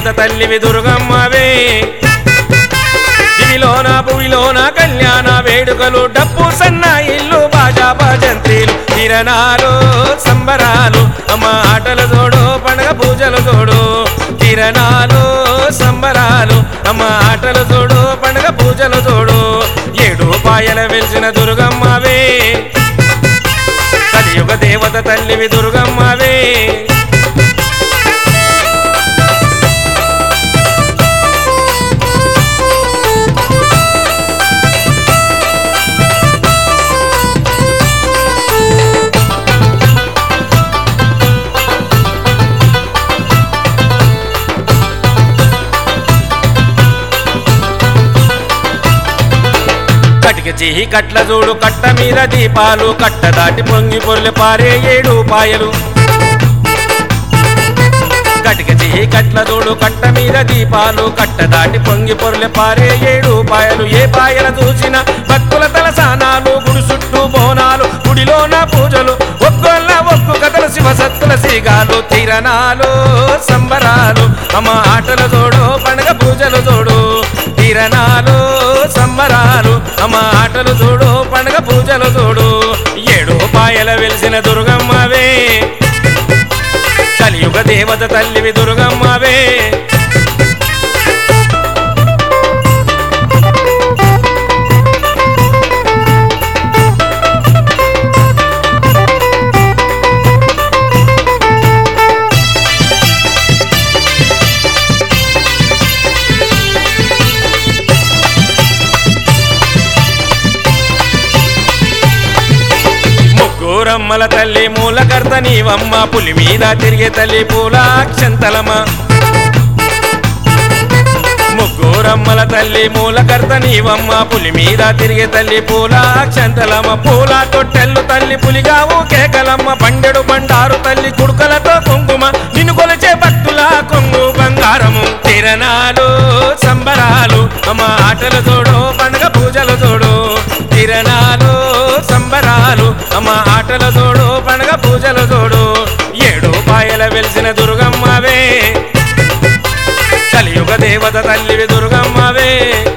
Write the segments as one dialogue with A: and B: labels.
A: దేవత తల్లివి దుర్గమ్మవే దివిలోన భువిలోన కళ్యాణ వేడుకలు డప్పు సన్న ఇల్లు బాజా భజంత్రీలు కిరణాలు సంబరాలు అమ్మ ఆటలు చూడు పండగ పూజలు చూడు కిరణాలు సంబరాలు అమ్మ ఆటలు చూడు పండగ పూజలు చూడు ఏడు పాయల వెలిసిన దుర్గమ్మవే కలియుగ దేవత తల్లివి దుర్గమ్మవే కటిక చేయి కట్ల చూడు కట్ట మీద దీపాలు కట్ట దాటి పొంగి పొర్లి పారే ఏడు పాయలు కటిక చేయి కట్ల చూడు కట్ట మీద దీపాలు కట్ట దాటి పొంగి పొర్లి పారే ఏడు పాయలు ఏ పాయల చూసిన భక్తుల తల సానాలు గుడి చుట్టూ బోనాలు గుడిలోన పూజలు ఒక్కొల్ల ఒక్కు కథల శివ సత్తుల సీగాలు తీరనాలు సంబరాలు అమ్మ ఆటలు చూడు పండగ పూజలు చూడు తీరనాలు సంబరాలు అమ్మ ఆటలు చూడు పండగ పూజలు చూడు ఏడు పాయల వెలిసిన దుర్గమ్మవే కలియుగ దేవత తల్లివి దుర్గమ్మవే ముగ్గురమ్మల తల్లి మూలకర్త నీవమ్మ పులి మీద తిరిగే తల్లి పూలాక్షంతలమ్మ ముగ్గురమ్మల తల్లి మూలకర్త నీవమ్మ పులి మీద తిరిగే తల్లి పూలాక్షంతలమ్మ పూల తొట్టెల్లు తల్లి పులిగావు కేకలమ్మ పండెడు బండారు తల్లి కుడుకలతో కుంకుమ నిన్ను కొలిచే భక్తుల కొంగు బంగారము తిరణాలు సంబరాలు అమ్మ ఆటలు చూడు పండగ పూజలు చూడు తిరణాలు సంబరాలు అమ్మ ఆటలు చూడు పండగ పూజలు చూడు ఏడు పాయల వెలిసిన దుర్గమ్మవే కలియుగ దేవత తల్లివి దుర్గమ్మవే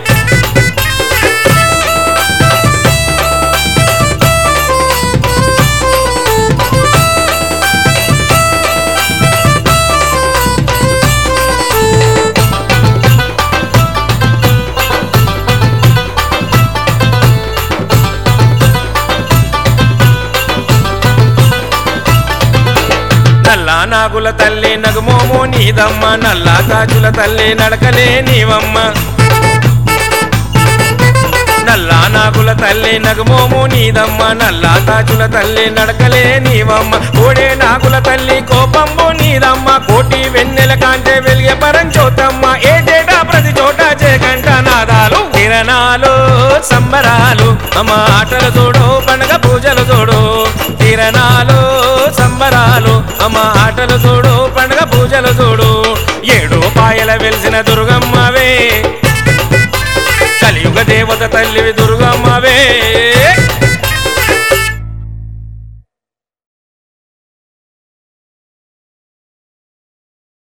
A: నల్లా నాగుల తల్లి నగుమోమో నీదమ్మ నల్లా కాజుల తల్లి నడకలే నీవమ్మ నల్లా నాగుల తల్లి నగుమోము నీదమ్మ నల్లా తాజుల తల్లి నడకలే నీవమ్మ కోడే నాగుల తల్లి కోపంబు నీదమ్మ కోటి వెన్నెల కాంటే వెలిగే పరంచోతమ్మ ఏటేటా ప్రతి చోట చేకంట నాదాలు కిరణాలు సంబరాలు అమ్మ ఆటలు చూడు పండగ పూజలు చూడు కిరణాలు సంబరాలు అమ్మ ఆటలు చూడు పండగ పూజలు చూడు ఏడు పాయల వెలిసిన దుర్గమ్మవే కలియుగ దేవత తల్లివి దుర్గమ్మవే